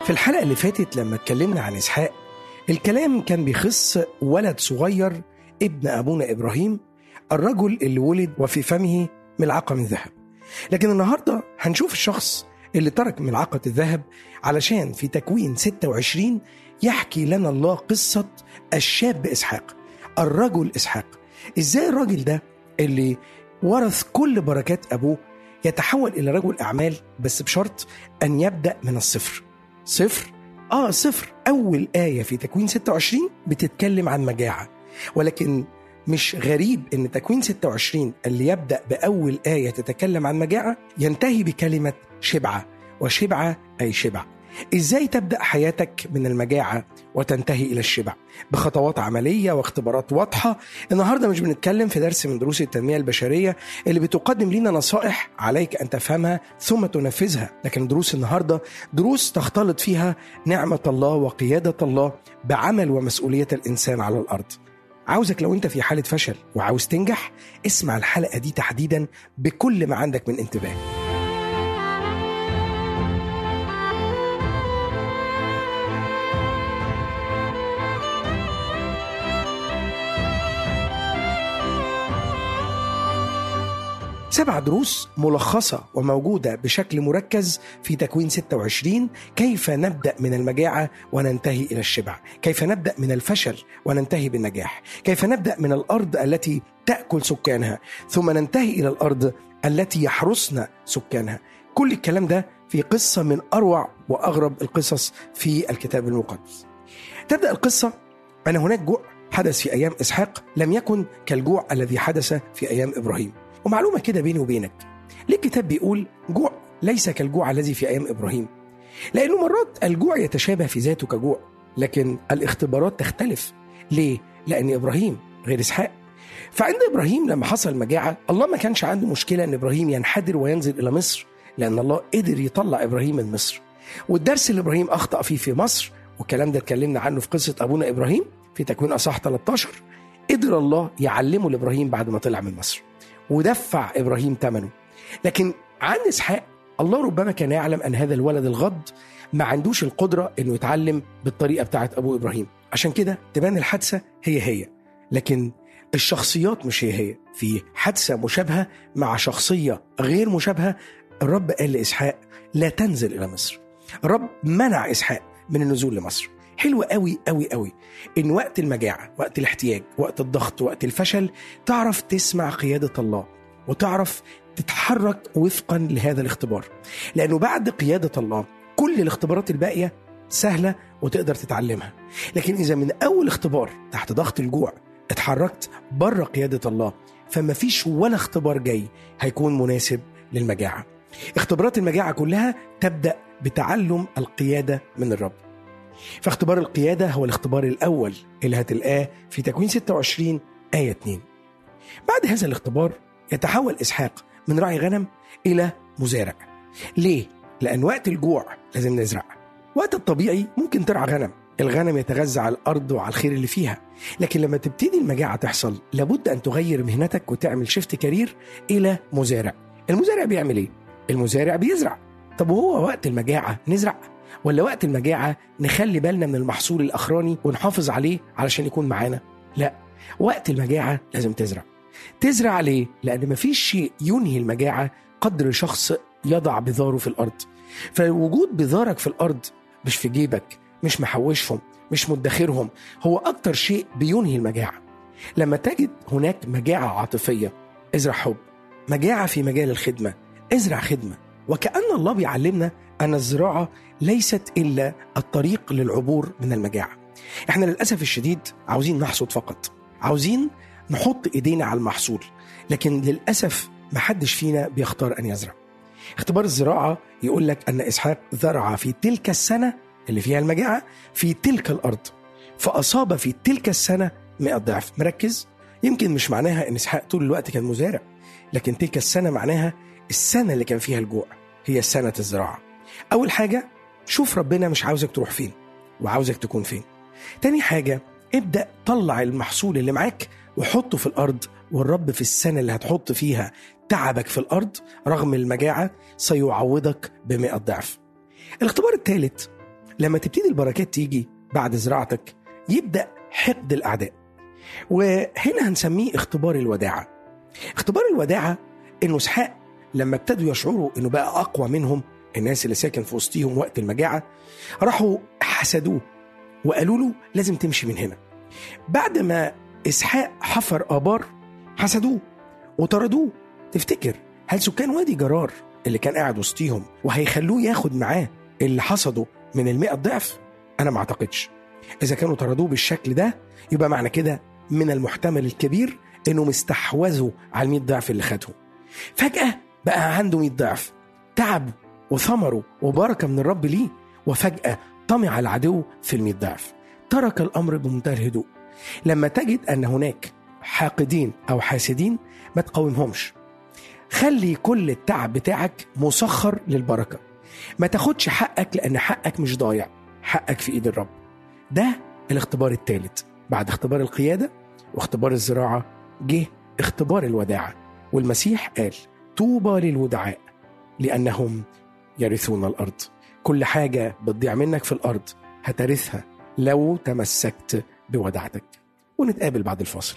في الحلقة اللي فاتت لما اتكلمنا عن إسحاق الكلام كان بيخص ولد صغير ابن أبونا إبراهيم الرجل اللي ولد وفي فمه ملعقة من ذهب لكن النهاردة هنشوف الشخص اللي ترك ملعقة الذهب علشان في تكوين 26 يحكي لنا الله قصة الشاب إسحاق الرجل إسحاق إزاي الراجل ده اللي ورث كل بركات أبوه يتحول إلى رجل أعمال بس بشرط أن يبدأ من الصفر صفر آه صفر أول آية في تكوين 26 بتتكلم عن مجاعة ولكن مش غريب ان تكوين 26 اللي يبدا باول ايه تتكلم عن مجاعه ينتهي بكلمه شبعه وشبعه اي شبع ازاي تبدا حياتك من المجاعه وتنتهي الى الشبع بخطوات عمليه واختبارات واضحه النهارده مش بنتكلم في درس من دروس التنميه البشريه اللي بتقدم لنا نصائح عليك ان تفهمها ثم تنفذها لكن دروس النهارده دروس تختلط فيها نعمه الله وقياده الله بعمل ومسؤوليه الانسان على الارض عاوزك لو انت في حالة فشل وعاوز تنجح اسمع الحلقة دي تحديدا بكل ما عندك من انتباه سبع دروس ملخصة وموجودة بشكل مركز في تكوين 26 كيف نبدأ من المجاعة وننتهي إلى الشبع كيف نبدأ من الفشل وننتهي بالنجاح كيف نبدأ من الأرض التي تأكل سكانها ثم ننتهي إلى الأرض التي يحرسنا سكانها كل الكلام ده في قصة من أروع وأغرب القصص في الكتاب المقدس تبدأ القصة أن هناك جوع حدث في أيام إسحاق لم يكن كالجوع الذي حدث في أيام إبراهيم ومعلومة كده بيني وبينك ليه الكتاب بيقول جوع ليس كالجوع الذي في أيام إبراهيم لأنه مرات الجوع يتشابه في ذاته كجوع لكن الاختبارات تختلف ليه؟ لأن إبراهيم غير إسحاق فعند إبراهيم لما حصل مجاعة الله ما كانش عنده مشكلة أن إبراهيم ينحدر وينزل إلى مصر لأن الله قدر يطلع إبراهيم من مصر والدرس اللي إبراهيم أخطأ فيه في مصر والكلام ده اتكلمنا عنه في قصة أبونا إبراهيم في تكوين أصح 13 قدر الله يعلمه لإبراهيم بعد ما طلع من مصر ودفع ابراهيم ثمنه لكن عن اسحاق الله ربما كان يعلم ان هذا الولد الغض ما عندوش القدره انه يتعلم بالطريقه بتاعت ابوه ابراهيم عشان كده تبان الحادثه هي هي لكن الشخصيات مش هي هي في حادثه مشابهه مع شخصيه غير مشابهه الرب قال لاسحاق لا تنزل الى مصر الرب منع اسحاق من النزول لمصر حلو قوي قوي قوي ان وقت المجاعه وقت الاحتياج وقت الضغط وقت الفشل تعرف تسمع قياده الله وتعرف تتحرك وفقا لهذا الاختبار لانه بعد قياده الله كل الاختبارات الباقيه سهله وتقدر تتعلمها لكن اذا من اول اختبار تحت ضغط الجوع اتحركت بره قياده الله فما فيش ولا اختبار جاي هيكون مناسب للمجاعه اختبارات المجاعه كلها تبدا بتعلم القياده من الرب فاختبار القيادة هو الاختبار الأول اللي هتلقاه في تكوين 26 آية 2 بعد هذا الاختبار يتحول إسحاق من راعي غنم إلى مزارع ليه؟ لأن وقت الجوع لازم نزرع وقت الطبيعي ممكن ترعى غنم الغنم يتغذى على الأرض وعلى الخير اللي فيها لكن لما تبتدي المجاعة تحصل لابد أن تغير مهنتك وتعمل شيفت كارير إلى مزارع المزارع بيعمل إيه؟ المزارع بيزرع طب وهو وقت المجاعة نزرع ولا وقت المجاعة نخلي بالنا من المحصول الأخراني ونحافظ عليه علشان يكون معانا لا وقت المجاعة لازم تزرع تزرع ليه؟ لأن مفيش شيء ينهي المجاعة قدر شخص يضع بذاره في الأرض فوجود بذارك في الأرض مش في جيبك مش محوشهم مش مدخرهم هو أكتر شيء بينهي المجاعة لما تجد هناك مجاعة عاطفية ازرع حب مجاعة في مجال الخدمة ازرع خدمة وكأن الله بيعلمنا أن الزراعة ليست إلا الطريق للعبور من المجاعة احنا للأسف الشديد عاوزين نحصد فقط عاوزين نحط إيدينا على المحصول لكن للأسف محدش فينا بيختار أن يزرع اختبار الزراعة يقول لك أن إسحاق زرع في تلك السنة اللي فيها المجاعة في تلك الأرض فأصاب في تلك السنة 100 ضعف مركز يمكن مش معناها أن إسحاق طول الوقت كان مزارع لكن تلك السنة معناها السنة اللي كان فيها الجوع هي سنة الزراعة أول حاجة شوف ربنا مش عاوزك تروح فين وعاوزك تكون فين تاني حاجة ابدأ طلع المحصول اللي معاك وحطه في الأرض والرب في السنة اللي هتحط فيها تعبك في الأرض رغم المجاعة سيعوضك بمئة ضعف الاختبار الثالث لما تبتدي البركات تيجي بعد زراعتك يبدأ حقد الأعداء وهنا هنسميه اختبار الوداعة اختبار الوداعة إنه إسحاق لما ابتدوا يشعروا إنه بقى أقوى منهم الناس اللي ساكن في وسطيهم وقت المجاعة راحوا حسدوه وقالوا له لازم تمشي من هنا بعد ما إسحاق حفر آبار حسدوه وطردوه تفتكر هل سكان وادي جرار اللي كان قاعد وسطيهم وهيخلوه ياخد معاه اللي حصده من المئة ضعف أنا ما أعتقدش إذا كانوا طردوه بالشكل ده يبقى معنى كده من المحتمل الكبير إنهم استحوذوا على المئة ضعف اللي خدهم فجأة بقى عنده مئة ضعف تعب وثمره وبركة من الرب ليه وفجأة طمع العدو في المئة ضعف ترك الأمر بمنتهى الهدوء لما تجد أن هناك حاقدين أو حاسدين ما تقاومهمش خلي كل التعب بتاعك مسخر للبركة ما تاخدش حقك لأن حقك مش ضايع حقك في إيد الرب ده الاختبار الثالث بعد اختبار القيادة واختبار الزراعة جه اختبار الوداعة والمسيح قال طوبى للودعاء لأنهم يرثون الأرض كل حاجة بتضيع منك في الأرض هترثها لو تمسكت بوداعتك ونتقابل بعد الفاصل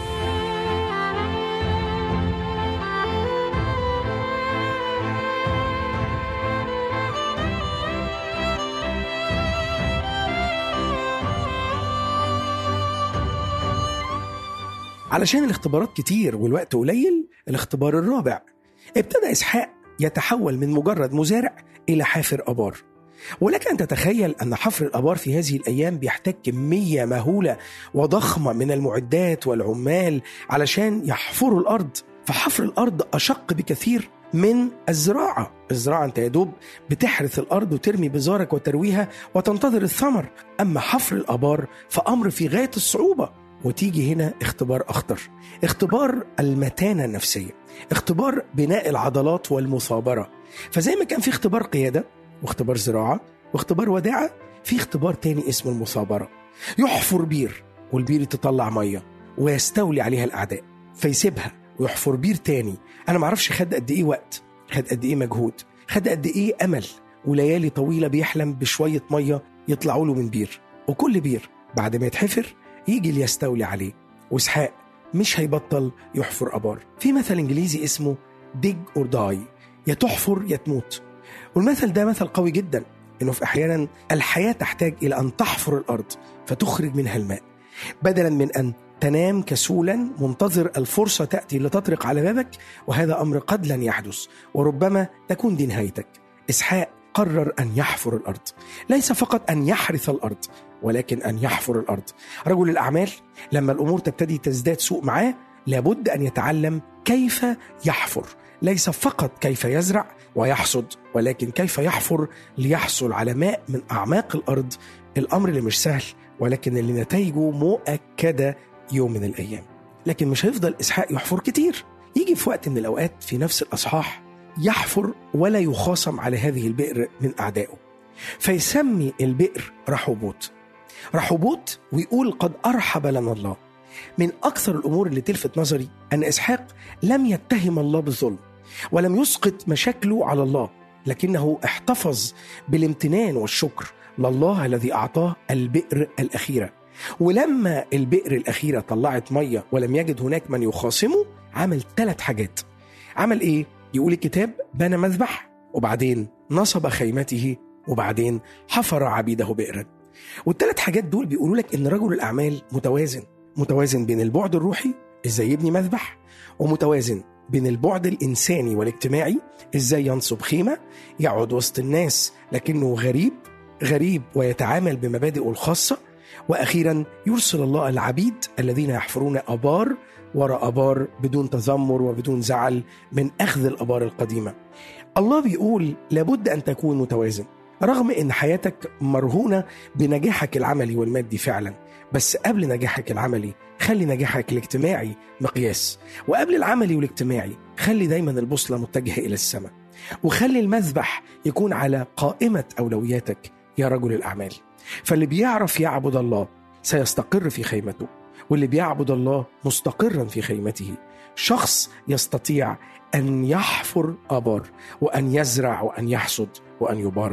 علشان الاختبارات كتير والوقت قليل الاختبار الرابع ابتدى إسحاق يتحول من مجرد مزارع إلى حافر أبار ولك أن تتخيل أن حفر الأبار في هذه الأيام بيحتاج كمية مهولة وضخمة من المعدات والعمال علشان يحفروا الأرض فحفر الأرض أشق بكثير من الزراعة الزراعة أنت يا دوب بتحرث الأرض وترمي بزارك وترويها وتنتظر الثمر أما حفر الأبار فأمر في غاية الصعوبة وتيجي هنا اختبار أخطر اختبار المتانة النفسية اختبار بناء العضلات والمثابرة فزي ما كان في اختبار قيادة واختبار زراعة واختبار وداعة في اختبار تاني اسمه المثابرة يحفر بير والبير تطلع مية ويستولي عليها الأعداء فيسيبها ويحفر بير تاني أنا معرفش خد قد إيه وقت خد قد إيه مجهود خد قد إيه أمل وليالي طويلة بيحلم بشوية مية يطلعوا له من بير وكل بير بعد ما يتحفر يجي اللي يستولي عليه واسحاق مش هيبطل يحفر ابار في مثل انجليزي اسمه ديج اور داي يا تحفر يا تموت والمثل ده مثل قوي جدا انه في احيانا الحياه تحتاج الى ان تحفر الارض فتخرج منها الماء بدلا من ان تنام كسولا منتظر الفرصه تاتي لتطرق على بابك وهذا امر قد لن يحدث وربما تكون دي نهايتك اسحاق قرر ان يحفر الارض ليس فقط ان يحرث الارض ولكن ان يحفر الارض رجل الاعمال لما الامور تبتدي تزداد سوء معاه لابد ان يتعلم كيف يحفر ليس فقط كيف يزرع ويحصد ولكن كيف يحفر ليحصل على ماء من اعماق الارض الامر اللي مش سهل ولكن اللي نتائجه مؤكده يوم من الايام لكن مش هيفضل اسحاق يحفر كتير يجي في وقت من الاوقات في نفس الاصحاح يحفر ولا يخاصم على هذه البئر من اعدائه فيسمي البئر رحوبوت رحوبوت ويقول قد ارحب لنا الله من اكثر الامور اللي تلفت نظري ان اسحاق لم يتهم الله بالظلم ولم يسقط مشاكله على الله لكنه احتفظ بالامتنان والشكر لله الذي اعطاه البئر الاخيره ولما البئر الاخيره طلعت ميه ولم يجد هناك من يخاصمه عمل ثلاث حاجات عمل ايه يقول الكتاب بنى مذبح وبعدين نصب خيمته وبعدين حفر عبيده بئرا والثلاث حاجات دول بيقولوا لك ان رجل الاعمال متوازن متوازن بين البعد الروحي ازاي يبني مذبح ومتوازن بين البعد الانساني والاجتماعي ازاي ينصب خيمه يقعد وسط الناس لكنه غريب غريب ويتعامل بمبادئه الخاصه واخيرا يرسل الله العبيد الذين يحفرون ابار وراء ابار بدون تذمر وبدون زعل من اخذ الابار القديمه. الله بيقول لابد ان تكون متوازن رغم ان حياتك مرهونه بنجاحك العملي والمادي فعلا بس قبل نجاحك العملي خلي نجاحك الاجتماعي مقياس وقبل العملي والاجتماعي خلي دايما البوصله متجهه الى السماء وخلي المذبح يكون على قائمه اولوياتك يا رجل الاعمال فاللي بيعرف يعبد الله سيستقر في خيمته واللي بيعبد الله مستقرا في خيمته شخص يستطيع ان يحفر ابار وان يزرع وان يحصد وان يبارك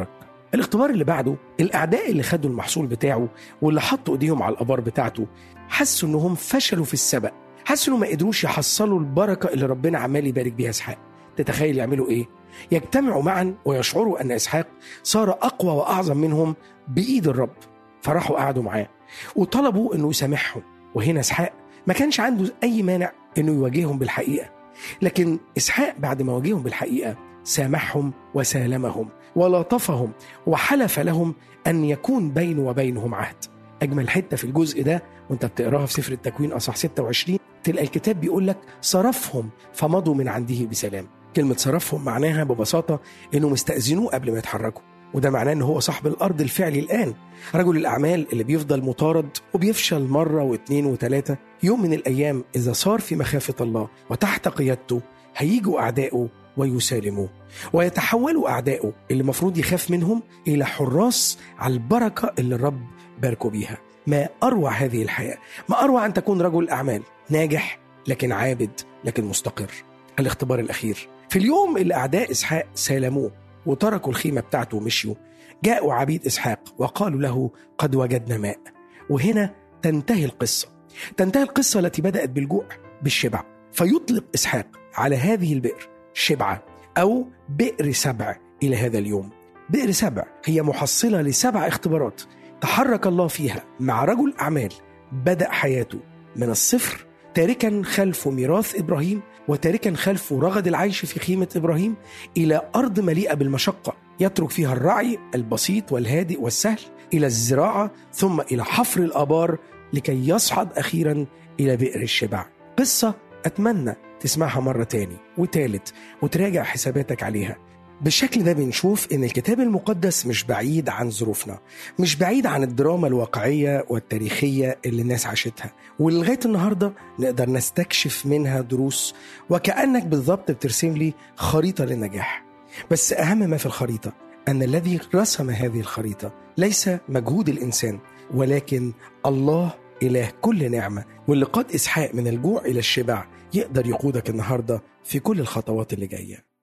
الاختبار اللي بعده الأعداء اللي خدوا المحصول بتاعه واللي حطوا إيديهم على الآبار بتاعته حسوا إنهم فشلوا في السبق حسوا إنهم ما قدروش يحصلوا البركة اللي ربنا عمال يبارك بيها إسحاق تتخيل يعملوا إيه؟ يجتمعوا معا ويشعروا أن إسحاق صار أقوى وأعظم منهم بإيد الرب فراحوا قعدوا معاه وطلبوا إنه يسامحهم وهنا إسحاق ما كانش عنده أي مانع إنه يواجههم بالحقيقة لكن إسحاق بعد ما واجههم بالحقيقة سامحهم وسالمهم ولطفهم وحلف لهم أن يكون بينه وبينهم عهد أجمل حتة في الجزء ده وانت بتقراها في سفر التكوين أصح 26 تلقى الكتاب بيقول لك صرفهم فمضوا من عنده بسلام كلمة صرفهم معناها ببساطة إنه مستأذنوه قبل ما يتحركوا وده معناه ان هو صاحب الارض الفعلي الان رجل الاعمال اللي بيفضل مطارد وبيفشل مره واثنين وثلاثه يوم من الايام اذا صار في مخافه الله وتحت قيادته هيجوا اعدائه ويسالموه ويتحولوا اعدائه اللي المفروض يخاف منهم الى حراس على البركه اللي الرب باركوا بيها ما اروع هذه الحياه ما اروع ان تكون رجل اعمال ناجح لكن عابد لكن مستقر الاختبار الاخير في اليوم اللي اعداء اسحاق سالموه وتركوا الخيمة بتاعته ومشيوا جاءوا عبيد إسحاق وقالوا له قد وجدنا ماء وهنا تنتهي القصة تنتهي القصة التي بدأت بالجوع بالشبع فيطلق إسحاق على هذه البئر شبعة أو بئر سبع إلى هذا اليوم بئر سبع هي محصلة لسبع اختبارات تحرك الله فيها مع رجل أعمال بدأ حياته من الصفر تاركا خلفه ميراث ابراهيم وتاركا خلفه رغد العيش في خيمه ابراهيم الى ارض مليئه بالمشقه يترك فيها الرعي البسيط والهادئ والسهل الى الزراعه ثم الى حفر الابار لكي يصعد اخيرا الى بئر الشبع. قصه اتمنى تسمعها مره تاني وتالت وتراجع حساباتك عليها. بالشكل ده بنشوف ان الكتاب المقدس مش بعيد عن ظروفنا مش بعيد عن الدراما الواقعية والتاريخية اللي الناس عاشتها ولغاية النهاردة نقدر نستكشف منها دروس وكأنك بالضبط بترسم لي خريطة للنجاح بس أهم ما في الخريطة أن الذي رسم هذه الخريطة ليس مجهود الإنسان ولكن الله إله كل نعمة واللي قاد إسحاق من الجوع إلى الشبع يقدر يقودك النهاردة في كل الخطوات اللي جايه